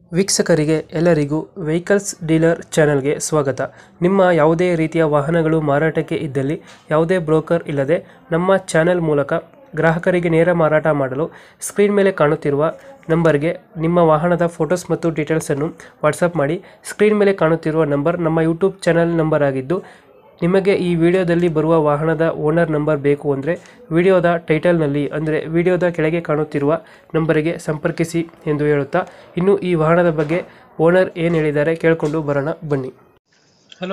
ವೀಕ್ಷಕರಿಗೆ ಎಲ್ಲರಿಗೂ vehicles dealer ಚಾನೆಲ್ಗೆ ಸ್ವಾಗತ ನಿಮ್ಮ ಯಾವುದೇ ರೀತಿಯ ವಾಹನಗಳು ಮಾರಾಟಕ್ಕೆ ಇದ್ದಲ್ಲಿ ಯಾವುದೇ ಬ್ರೋಕರ್ ಇಲ್ಲದೆ ನಮ್ಮ ಚಾನೆಲ್ ಮೂಲಕ ಗ್ರಾಹಕರಿಗೆ ನೇರ ಮಾರಾಟ ಮಾಡಲು ಸ್ಕ್ರೀನ್ ಮೇಲೆ ಕಾಣುತ್ತಿರುವ ನಂಬರ್ಗೆ ನಿಮ್ಮ ವಾಹನದ ಫೋಟೋಸ್ ಮತ್ತು ಡೀಟೇಲ್ಸನ್ನು ವಾಟ್ಸಪ್ ಮಾಡಿ ಸ್ಕ್ರೀನ್ ಮೇಲೆ ಕಾಣುತ್ತಿರುವ ನಂಬರ್ ನಮ್ಮ ಯೂಟ್ಯೂಬ್ ಚಾನೆಲ್ ನಂಬರ್ ಆಗಿದ್ದು ನಿಮಗೆ ಈ ವಿಡಿಯೋದಲ್ಲಿ ಬರುವ ವಾಹನದ ಓನರ್ ನಂಬರ್ ಬೇಕು ಅಂದರೆ ವಿಡಿಯೋದ ಟೈಟಲ್ನಲ್ಲಿ ಅಂದರೆ ವಿಡಿಯೋದ ಕೆಳಗೆ ಕಾಣುತ್ತಿರುವ ನಂಬರಿಗೆ ಸಂಪರ್ಕಿಸಿ ಎಂದು ಹೇಳುತ್ತಾ ಇನ್ನು ಈ ವಾಹನದ ಬಗ್ಗೆ ಓನರ್ ಏನು ಹೇಳಿದ್ದಾರೆ ಕೇಳಿಕೊಂಡು ಬರೋಣ ಬನ್ನಿ ಹಲೋ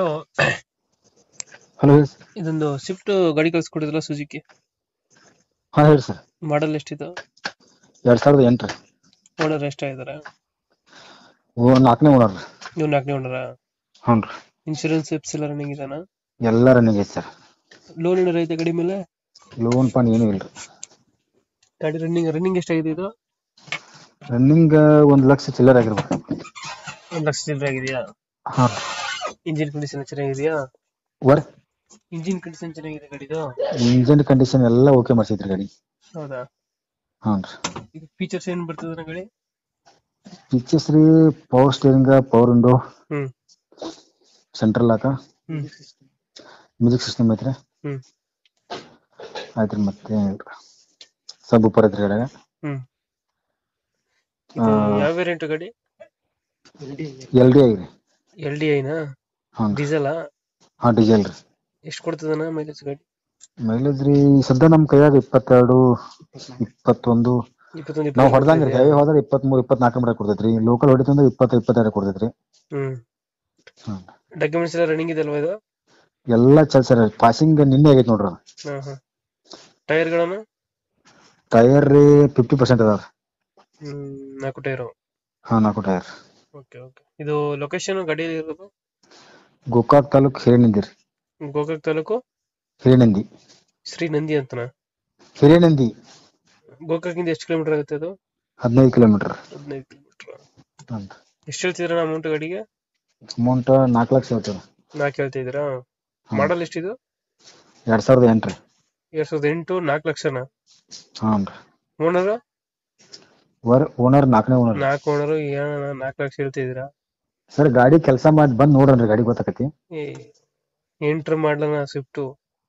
ಹಲೋ ಹೇಳಿ ಸರ್ ಇದೊಂದು ಸ್ವಿಫ್ಟ್ ಗಾಡಿ ಕಳಿಸ್ಕೊಡಿದ್ರಲ್ಲ ಸುಜುಕಿ ಹಾಂ ಹೇಳಿ ಸರ್ ಮಾಡಲ್ ಎಷ್ಟಿದೆ ಎರಡು ಸಾವಿರದ ಎಂಟು ರೀ ಓನರ್ ಎಷ್ಟಾಗಿದ್ದಾರೆ ಓ ನಾಲ್ಕನೇ ಓನರ್ ರೀ ನೀವು ನಾಲ್ಕನೇ ಓನರ ಹ್ಞೂ ರೀ ಇನ್ಶೂರೆನ್ಸ್ ಎಪ್ಸ್ ಎಲ್ಲ ರನ್ನಿಂಗ್ ಇದಾನ ಎಲ್ಲ ರನ್ನಿಂಗ್ ಐತೆ ಸರ್ ಲೋನ್ ಏನಾರ ಐತೆ ಗಾಡಿ ಮೇಲೆ ಲೋನ್ ಪಾನ್ ಏನೂ ಇಲ್ಲ ರೀ ಗಾಡಿ ರನ್ನಿಂಗ್ ರನ್ನಿಂಗ್ ಎಷ್ಟಾಗಿದೆ ಇದು ರನ್ನಿಂಗ್ ಒಂದು ಲಕ್ಷ ಚಿಲ್ಲರ್ ಆಗಿರ್ಬೇಕು ಒಂದು ಲಕ್ಷ ಚಿಲ್ಲರೆ ಆಗಿದೆಯಾ ಹಾಂ ಇಂಜಿನ್ ಕಂಡೀಷನ್ ಚೆನ್ನಾಗಿದೆಯಾ ವರ್ ಇಂಜಿನ್ ಕಂಡೀಷನ್ ಚೆನ್ನಾಗಿದೆ ಗಾಡಿದು ಇಂಜಿನ್ ಕಂಡೀಷನ್ ಎಲ್ಲ ಓಕೆ ಮಾಡ್ಸೈತ್ರಿ ಗಾಡಿ ಹೌದಾ ಹಾಂ ರೀ ಇದು ಫೀಚರ್ಸ್ ಏನ್ ಬರ್ತದೆ ಗಾಡಿ ಫೀಚರ್ಸ್ ರೀ ಪವರ್ ಸ್ಟೇರಿಂಗ್ ಪವರ್ ವಿಂಡೋ ಹ್ಮ್ ಸೆಂಟ್ರಲ್ ಲಾಕ ಹ್ಮ್ ಮ್ಯೂಸಿಕ್ ಸಿಸ್ಟಮ್ ಐತ್ರಿ ಹ್ಮ್ ಆಯ್ತು ರೀ ಮತ್ತೆ ಸಬ್ ಉಪ್ಪರ್ ಐತ್ರಿ ಗಾಡ್ಯಾಗ ಹ್ಮ್ ಇದು ಯಾವ ವೇರಿಯಂಟ್ ಗಾಡಿ ಎಲ್ ಡಿ ಐರಿ ಎಲ್ ಡಿ ಐನಾ ಹಾಂ ರೀ ಡೀಸೆಲ್ ಹಾಂ ಡೀಸೆಲ್ ರೀ ಎಷ್ಟು ಕೊಡ್ತದನ ಮೈಲೇಜ್ ಗಾಡಿ ಮೈಲೇಜ್ ರೀ ಸದ್ಯ ನಮ್ಮ ಕೈಯಾಗ ಇಪ್ಪತ್ತೆರಡು ಇಪ್ಪತ್ತೊಂದು ಇಪ್ಪತ್ತೊಂದು ನಾವ್ ಇಪ್ಪತ್ತೆರಡು ಹೊಡೆದಂಗ್ರಿ ಕೊಡ್ತಿದ್ಯಾ? ಹೈವೇ ಹೋದ್ರೆ ಇಪ್ಪತ್ಮೂರು ಇಪ್ಪತ್ನಾಲ್ಕು ಮೀಟರ್ ಕೊಡ್ತೈತ್ರಿ ಲೋಕಲ್ ಹೊಡಿತಂದ್ರೆ ಇಪ್ಪತ್ತು ಇಪ್ಪತ್ತೆರಡು ಕೊಡ್ತೈತ್ರಿ ಹ್ಮ್ ಹ್ಮ್. ಡಾಕ್ಯುಮೆಂಟ್ಸ್ ಎಲ್ಲ ರನ್ನಿಂಗ್ ಇದೆ ಅಲ್ವಾ ಇದು ಎಲ್ಲಾ ಚಲ್ ಸರ್ ಪಾಸಿಂಗ್ ನಿನ್ನೆ ಆಗೈತಿ ನೋಡ್ರಿ ಅದು ಹಾ ಹಾ ಟೈರ್ ಗಳನ್ನ ಟೈರ್ ರೀ ಫಿಫ್ಟಿ ಪರ್ಸೆಂಟ್ ಅದಾವ ಹ್ಮ್ ನಾಲ್ಕು ಟೈರು ಹಾ ನಾಲ್ಕು ಟೈರ್ ಓಕೆ ಓಕೆ ಇದು ಲೊಕೇಶನ್ ಗಾಡಿ ಇರೋದು ಗೋಕಾಕ್ ತಾಲೂಕ್ ಹಿರೇನಂದಿ ರೀ ಗೋಕಾಕ್ ತಾಲೂಕು ಹಿರೇನಂದಿ ಶ್ರೀ ನಂದಿ ಅಂತನ ಹಿರೇನಂದಿ ಗೋಕಾಕಿಂದ ಎಷ್ಟು ಕಿಲೋಮೀಟರ್ ಆಗುತ್ತೆ ಅದು ಹದಿನೈದು ಕಿಲೋಮೀಟರ್ ಹದಿನೈದು ಕಿಲೋಮೀಟರ್ ಎಷ್ಟು ಹೇಳ್ತಿದ್ರ ಅಮೌಂಟ್ ಗಾಡಿಗೆ ಅಮೌಂಟ್ ನಾಲ್ಕು ಲಕ್ಷ ಹೇಳ್ತದ ನಾಲ್ಕು ಹೇಳ್ತಿದ್ದೀರಾ ಮಾಡಲ್ ಎಷ್ಟಿದು ಎರಡ್ ಸಾವಿರದ ಎಂಟು ರೀ ಎರಡ್ ಸಾವಿರದ ಎಂಟು ನಾಲ್ಕು ಲಕ್ಷನ ಹಾನ್ ರೀ ಓನರ್ ವರ್ ಓನರ್ ನಾಲ್ಕನೇ ಓನರ್ ನಾಲ್ಕು ಓನರ್ ಏನ ನಾಲ್ಕು ಲಕ್ಷ ಹೇಳ್ತಿದ್ದೀರಾ ಸರ್ ಗಾಡಿ ಕೆಲಸ ಮಾಡಿ ಬಂದ್ ನೋಡ್ರಿ ಗಾಡಿ ಗೊತ್ತಾಕತಿ ಏ ಎಂಟ್ರ್ ಮಾಡ್ಲನ ಸ್ವಿಫ್ಟ್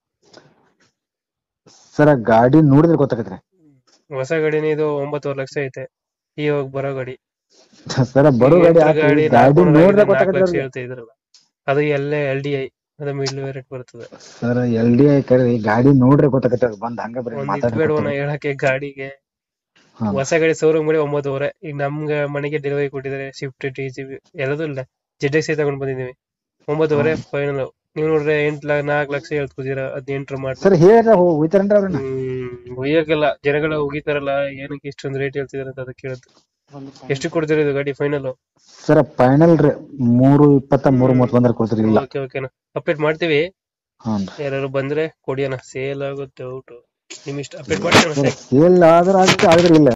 ಸರ್ ಗಾಡಿ ನೋಡಿದ್ರೆ ಗೊತ್ತಾಕತ್ರಿ ಹೊಸ ಗಾಡಿನೇ ಇದು ಒಂಬತ್ತುವರೆ ಲಕ್ಷ ಐತೆ ಇವಾಗ ಬರೋ ಗಾಡಿ ಸರ್ ಬರೋ ಈ ಗಾಡಿ ಯಂತ್ರ ಆಯ್ತು, ನಾಲ್ಕು ಗಾಡಿ owner ನೋಡಿದ್ರೆ ಆಗಿದೆ, ನಾಲ್ಕು ಲಕ್ಷ ಗೊತ್ತಾಕತ್ರಿ ಹೇಳ್ತಾ ಇದ್ರಲ್ಲ ಅದು ಎಲ್ಲೇ ಎಲ್ ಡಿ ಐ ಅದು ಮಿಡ್ಲ್ ವೇರಿಯಂಟ್ ಬರ್ತದೆ ಸರ್ ಎಲ್ ಡಿ ಐ ಕರಿ ಗಾಡಿ ನೋಡ್ರೆ ಗೊತ್ತಾಕತ್ರಿ ಅದು ಬಂದ್ ಹಂಗ ಬರೀ ಒಂದ್ ಇದ್ಬೇಡವನ ಮಾತಾಡ್ಬೇಕು ಹೇಳಕ್ಕೆ ಗಾಡಿಗೆ ಹಾ. ಹೊಸ ಗಾಡಿ ಶೋರೂಮ್ ಮಾಡಿ ಒಂಬತ್ತುವರೆ ಈಗ ನಮ್ಗೆ ಮನೆಗೆ ಡೆಲಿವರಿ ಕೊಟ್ಟಿದ್ದಾರೆ ಶಿಫ್ಟ್ ಟಿ ಸಿ ಎಲ್ಲದೂ ಇಲ್ಲ ಜೆಡ್ ಎಕ್ಸ್ ತಗೊಂಡ್ ಬಂದಿದ್ದೀವಿ ಒಂಬತ್ತುವರೆ ಫೈನಲ್ ನೀವು ನೋಡ್ರೆ ಎಂಟ್ ಲ ನಾಲ್ಕು ಲಕ್ಷ ಹೇಳ್ತಿದ್ದೀರಾ ಅದ್ ಎಂಟ್ರ್ ಮಾಡಿ ಸರ್ ಹೇಳ್ರ ಹೋಯ್ತಾರನ್ರಿ ಅವ್ರನ್ನ ಹ್ಮ್ ಒಯ್ಯಕ್ಕೆಲ್ಲ ಜನಗಳ ಹೋಗಿತಾರಲ್ಲ ಏನಕ್ಕೆ ಇಷ್ಟೊಂದು ರೇಟ್ ಹೇಳ್ತಿದಾರೆ ಅಂತ ಅದಕ್ಕೆ ಕೇಳುತ್ತೆ ಎಷ್ಟು ಕೊಡ್ತೀರಾ ಇದು ಗಾಡಿ ಫೈನಲ್ ಸರ್ ಫೈನಲ್ ರೀ ಮೂರು ಇಪ್ಪತ್ತ ಮೂರು ಮೂವತ್ ಬಂದ್ರೆ ಕೊಡ್ತೀರಿ ಇಲ್ಲ ಓಕೆ ಓಕೆನಾ ಅಪ್ಡೇಟ್ ಮಾಡ್ತೀವಿ ಹಾನ್ ಯಾರು ಬಂದ್ರೆ ಕೊಡಿ ಅಣ್ಣ ಸೇಲ್ ಆಗುತ್ತೆ ಔಟ್ ನಿಮ್ ಇಷ್ಟ ಅಪ್ಡೇಟ್ ಮಾಡಿ ಅಣ್ಣ ಸೇಲ್ ಆದ್ರ ಆಗುತ್ತೆ ಆದ್ರೆ ಇಲ್ಲ